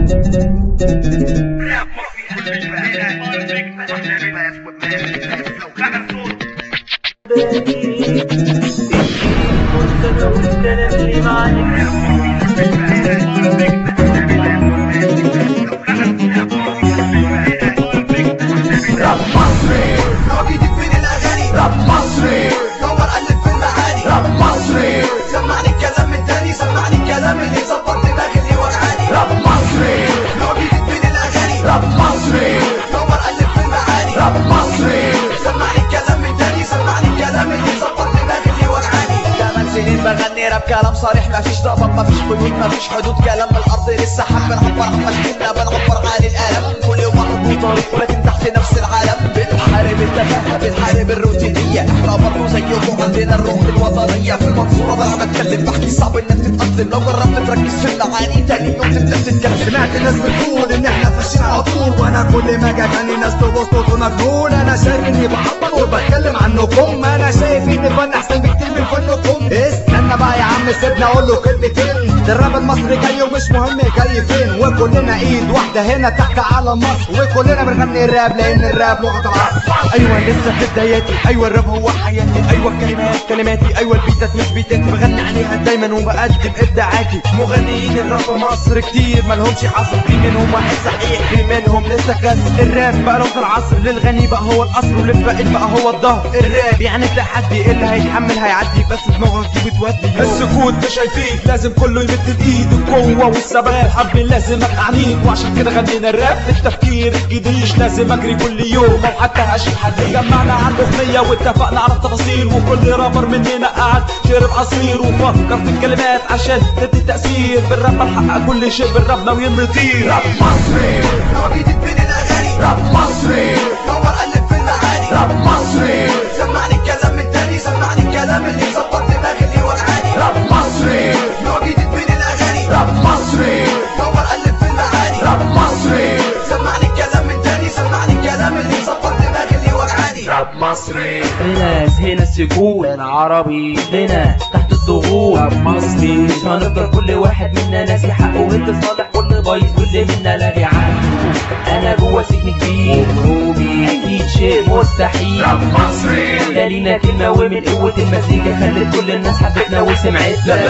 راب مصري نوع جديد من الاغاني راب مصري دور قلب في المعاني راب مصري سمعني الكلام من تاني سمعني الكلام اللي ظبط دماغي اللي وجعاني راب مصري نوع جديد من الاغاني راب مصري دور قلب في المعاني راب مصري سمعني الكلام من تاني سمعني الكلام اللي ظبط دماغي اللي وجعاني ثمان سنين بغني راب كلام صريح مفيش ضبط مفيش قيود مفيش حدود كلام من الارض للسحاب بنعبر عن مشاكلنا بنعبر عن الالم كل واحد له طريق ولكن تحت نفس العالم بنحارب التفاهه بنحارب الروتينيه احنا برضه زيكم عندنا الروح الوطنيه في المنصوره بلعب اتكلم بحكي صعب انك تتاقلم لو جربت تركز في المعاني تاني يوم تبدا تتكلم سمعت ناس بتقول ان احنا فاشين على طول وانا كل ما اجي اغني ناس تبص تقول مجنون انا شايف اني بعبر وبتكلم عنكم انا شايف ان فن احسن بكتير من فنكم استنى بقى يا عم سيبني اقول له كلمتين ده الراب المصري جاي ومش مهم جاي فين وكلنا ايد واحده هنا تحت على مصر وكلنا بنغني الراب لان الراب لغه العصر ايوه لسه في بداياتي ايوه الراب هو حياتي ايوه الكلمات كلماتي ايوه البيتات مش بيتاتي بغني عليها دايما وبقدم ابداعاتي مغنيين الراب في مصر كتير مالهمش حصر في منهم واحد صحيح في منهم لسه كسر الراب بقى لغه العصر للغني بقى هو الاصل وللفقير بقى هو الظهر الراب يعني التحدي اللي هيتحمل هيعدي بس دماغك دي بتودي السكوت مش هيفيد لازم كله يمد الايد القوه والثبات حرب لازم ابقى عنيد وعشان كده غنينا الراب التفكير الجديد مش لازم اجري كل يوم او حتى هشيل حد جمعنا على الاغنيه واتفقنا على التفاصيل وكل رابر مننا قعد شرب عصير وفكر في الكلمات عشان تدي تاثير بالراب نحقق كل شيء بالراب ناويين نطير راب مصري نوع جديد من الاغاني راب مصري دور قلب في المعاني راب مصري سمعني الكلام من تاني سمعني الكلام اللي ظبط دماغي اللي وجعاني راب مصري نوع جديد من الاغاني راب مصري دور قلب في المعاني راب مصري سمعني الكلام من تاني سمعني الكلام اللي ظبط دماغي اللي وجعاني راب مصري ناس هنا السكوت انا عربي هنا تحت الضغوط مصري مش هنفضل كل واحد منا ناسي حقه وانت صالح كل بايظ واللي منا لاغي عنه انا جوه سجن كبير وهروبي اكيد شيء مستحيل راب مصري ده لينا كلمة ومن قوة المزيكا خلت كل الناس حبتنا وسمعتنا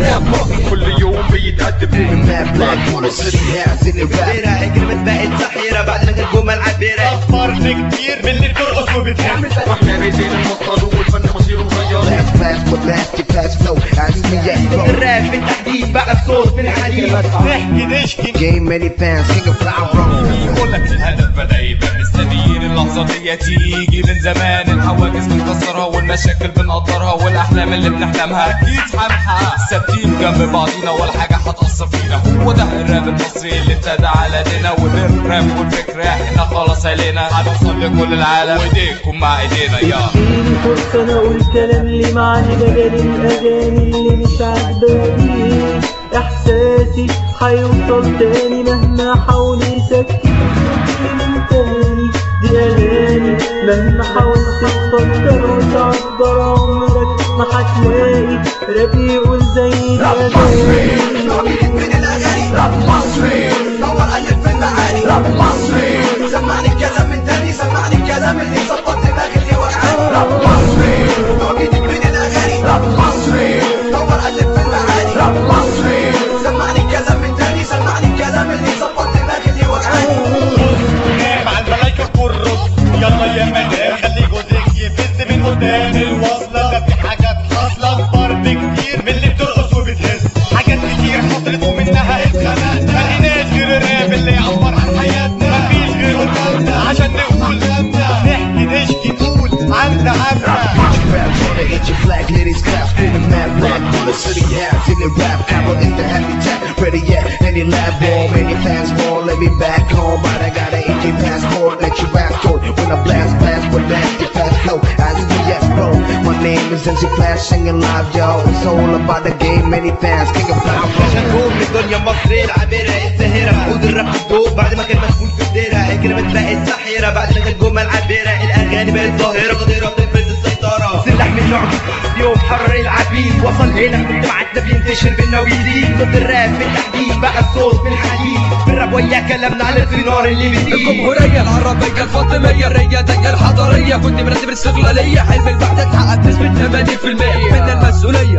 كل يوم بيتقدم بلاك ولا سيتي هاز ان الراب كلمة بقت سحيرة بعد ما كانت جمل عبيرة اكبر كتير من اللي بترقص وبتعمل واحنا نسينا المصدر والفن مصيره مغير Fast fast with nasty fast flow عايز يحكوا الراب بالتحديد بقى بصوت من الحديد نحكي نشكي Game many fans king of flower roll يقول لك الهدف بدا يبقى مستنيين اللحظه دي تيجي من زمان الحواجز بنكسرها والمشاكل بنقدرها والاحلام اللي بنحلمها اكيد هنحقق ثابتين جنب بعضينا ولا حاجه هتاثر فينا هو ده الراب المصري اللي ابتدى على ايدينا والراب والفكره احنا خلاص علينا هنوصل لكل العالم وايديكم مع ايدينا يا اديني فرصة انا اقول كلام اللي معني بجال الاغاني اللي مش عجباني احساسي هيوصل تاني مهما حاول يسكت من تاني دي اغاني مهما حاولت تفكر وتعبر عمرك ما هتلاقي راب يقول زي راب الاغاني نوع جديد من الاغاني راب مصري دور قلب في المعاني راب مصري سمعني الكلام من تاني سمعني الكلام اللي ظبط دماغي اللي وجعاني راب مصري نوع جديد من الاغاني راب مصري دور قلب في المعاني راب مصري سمعني الكلام من تاني سمعني الكلام اللي ظبط دماغي اللي وجعاني مع الملايكة والرز يلا يا مدام خلي جوزك يفز من قدام الوصلة ده في حاجات حاصلة اكبر بكتير من اللي بترقص وبتهز حاجات كتير حصلت ومنها اتخنقنا ملقيناش غير الراب اللي يعبر عن حياتنا مفيش غير قدامنا عشان نقول نحكي نشكي نقول عنا عنا Rap on the itchy flag, ladies clap, screaming mad black Full of city hats in the rap, camera in the habitat Ready yet, any lab ball, many fans more Let me back home, but I got an itchy passport Let you ask for it when I blast, blast with nasty fast flow As the yes bro, my name is MC Flash singing live yo It's all about the game, many fans, king of flower عشان جول من الدنيا مصرية العابرة الساهرة عود الراب الضوء بعد ما كان مسؤول في الديرة الكلمات بقت سحيرة بعد ما كانت جمل عابرة الأغاني بقت ظاهرة قادرة تفرض السيطرة سلاح من نوع جديد يوم حرر العالم رابين وصل هنا مجتمعاتنا بينتشر بالنويدين ضد الراب بالتحديد بقى الصوت بالحديد بالراب ويا كلامنا على الفنار اللي بيزيد الجمهورية العربية الفاطمية الريادية الحضارية كنت مرتب الاستقلالية حلم البعد اتحقق بنسبة 80% من المسؤولية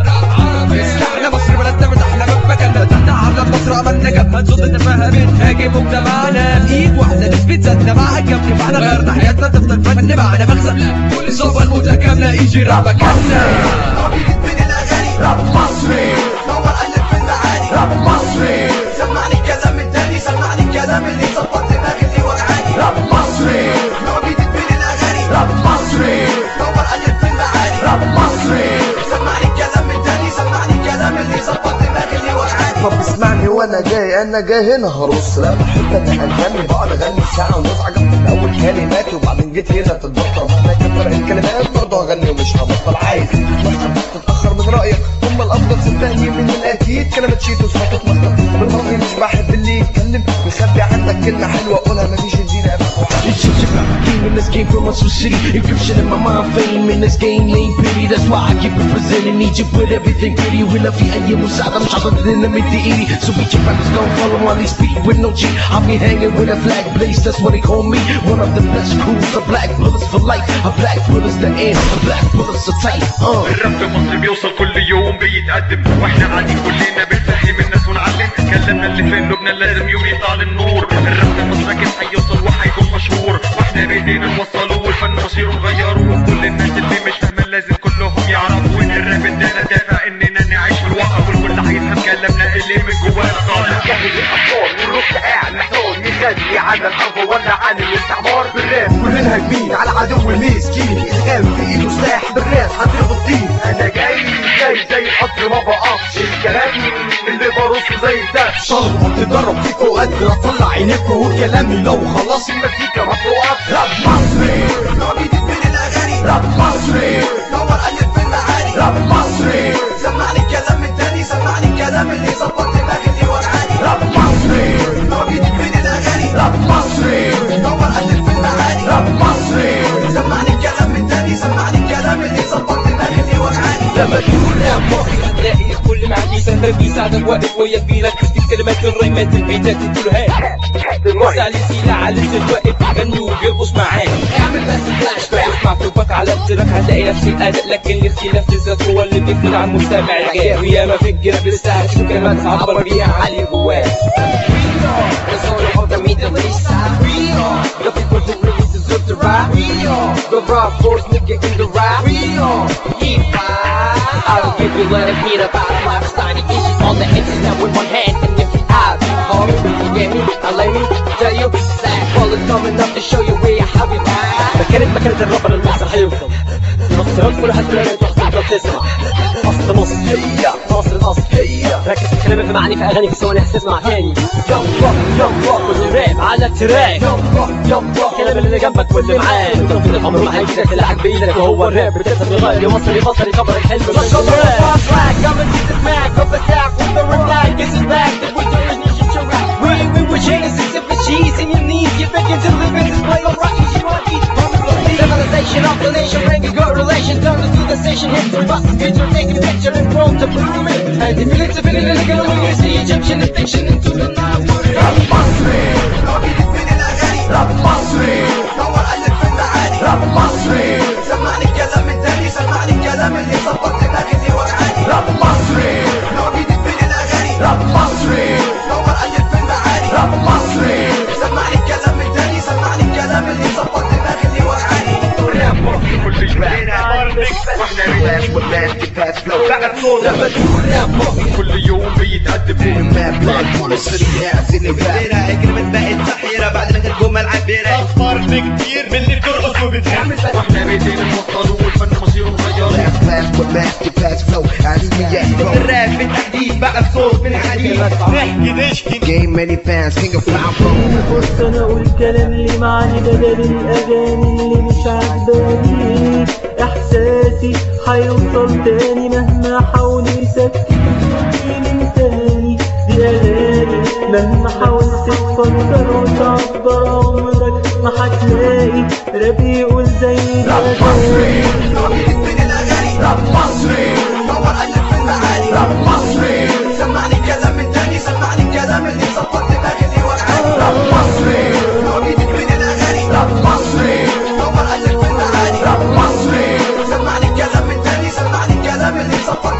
احنا مصر بلدنا من احلى مكاننا تحت عرض مصر عملنا جبهة ضد تفاهة بنهاجم مجتمعنا بايد واحدة نثبت ذاتنا مع الجنب معنا غيرنا حياتنا تفضل فن معنا مخزن كل صوبة المتكاملة يجي راب كاملة رابط من الاغاني راب مصري نور قلب في المعاني راب مصري سمعني الكلام التاني سمعني الكلام اللي ظبط دماغي اللي وجعاني راب مصري رابط من الاغاني راب مصري نور قلب في المعاني راب مصري سمعني الكلام التاني سمعني الكلام اللي ظبط دماغي اللي وجعاني طب اسمعني وانا جاي انا جاي هنا هرص لا بحب انا اغني بقعد اغني ساعه ونص عجبت من اول كلماتي وبعدين جيت هنا تتبطل مهما كتر الكلمات برضه اغني ومش هبطل عايز تتاخر تتاخر من رايك هم الافضل صدقني من الاكيد كلمه شيتوس ما تتمخطر بالماضي مش بحب اللي يتكلم مخبي عندك كلمه حلوه اقولها مفيش جديده ابدا It's such a rap game in this game from Muscle City. Encryption in my mind, fame in this game ain't pity. That's why I keep representing Egypt with everything pretty. ولا في أي مساعدة مش عضد إن مد إيدي. So beat your rappers gon' follow on these beat with no G. I'll be hanging with a flag blaze, that's what they call me. One of the best crews, the black bullets for life. A black bullets the end, a black bullets are tight. Uh. الراب في مصر بيوصل كل يوم بيتقدم واحنا قاعدين كلنا بنفهم الناس ونعلم كلامنا اللي في قلوبنا لازم يوم يطلع للنور الراب في مصر اكيد هيوصل وهيكون مشهور واحنا بايدينا نوصله والفن مصيره نغيره كل الناس اللي مش فاهمه لازم كلهم يعرفوا ان الراب ادانا دافع اننا نعيش في الواقع والكل هيفهم كلامنا اللي من جوانا طالع جهز الاطفال والرش قاعد محتار يغني عن الحرب ولا عن الاستعمار بالراب كلنا هاجمين على عدو المسكين اسهام في ايده سلاح بالراب هتربط الدين انا جاي جاي زي القطر ما بقفش الكلام اللي برصه زي الدب طلبوا تجرب فيكوا قادر اطلع عينيكوا وكلامي لو خلص المزيكا ما توقفش راب مصري رابط من الاغاني راب مصري نور قلب في المعاني راب مصري سمعني الكلام التاني سمعني الكلام اللي ظبط دماغي اللي وجعاني راب مصري رابط من الاغاني راب مصري نور قلب في المعاني راب مصري سمعني الكلام التاني سمعني الكلام اللي ظبط دماغي اللي وجعاني لما تقول راب مصري هتلاقي الكل معاك يسافر بيساعدك واقف ويا كبيرك تكتب كلمات الريمات البيتات تقولها بص على سيلا على لسه واقف بيغني وبيرقص معاك اعمل بس فلاش باك اسمع توبك على التراك هتلاقي نفس الاداء لكن الاختلاف بالذات هو اللي بيفرق عن المستمع الجاي وياما في الجراب لسه هتشوف كلمات تعبر بيها عن اللي جواك The soul of the Middle East side. We are the people who really deserve to ride. We are the raw force nigga in the ride. We are hip hop. I don't give a lot of beat about lifestyle issues on the internet with one hand and if you have hard, you get me? Now let me tell you that ball is coming up to show you where how we ride. مكانة مكانة الرابر المصر هيوصل مصر كل هتلاقي تحصل تسمع مصر مصر هي مصر الاصل هي ركز في كلامي في معاني في اغاني في ثواني هتسمع تاني يلا يلا كل راب على التراك يلا يلا الكلام اللي جنبك واللي معاك توفيق الامر ما هيجيلك تلعب بايدك وهو الراب بتقدر يغير مصري مصري كبر الحلم مش Civilization of the nation, ranking correlation, turn to the station, history buses, picture, taking picture in front of blooming. And if you live to be illegal, we use the Egyptian addiction into the night. راب مصري رابط من الاغاني راب مصري نور قلب في المعاني راب مصري سمعني الكلام التاني سمعني الكلام اللي ظبط دماغي اللي وجعاني راب مصري رابط من الاغاني راب مصري نور قلب في المعاني راب مصري سمعني الكلام التاني سمعني الكلام اللي ظبط دماغي اللي وجعاني الراب مصر كل يوم واحنا فلاش والناس تفاس فلو بقى الصوت لما تقول راب مصر كل يوم بيتقدم بدينا كلمة بقت سحيرة بعد ما كانت جمل عبيرة اكبر بكتير من اللي بترقص وبتهمس واحنا بايدينا نوصله والفن مصيره نغيره الراب بالتحديد بقى الصوت بالحديد نحكي نشكي Game many fans, king of flower اديني فرصة انا اقول كلام اللي معني بدل الاغاني اللي مش عجباني احساسي هيوصل تاني مهما حاول يسكتني من تاني دي اغاني مهما حاولت تفكر وتعبر عمرك ما هتلاقي راب يقول زي راب مصري الاغاني رابط من الاغاني راب مصري نور صفر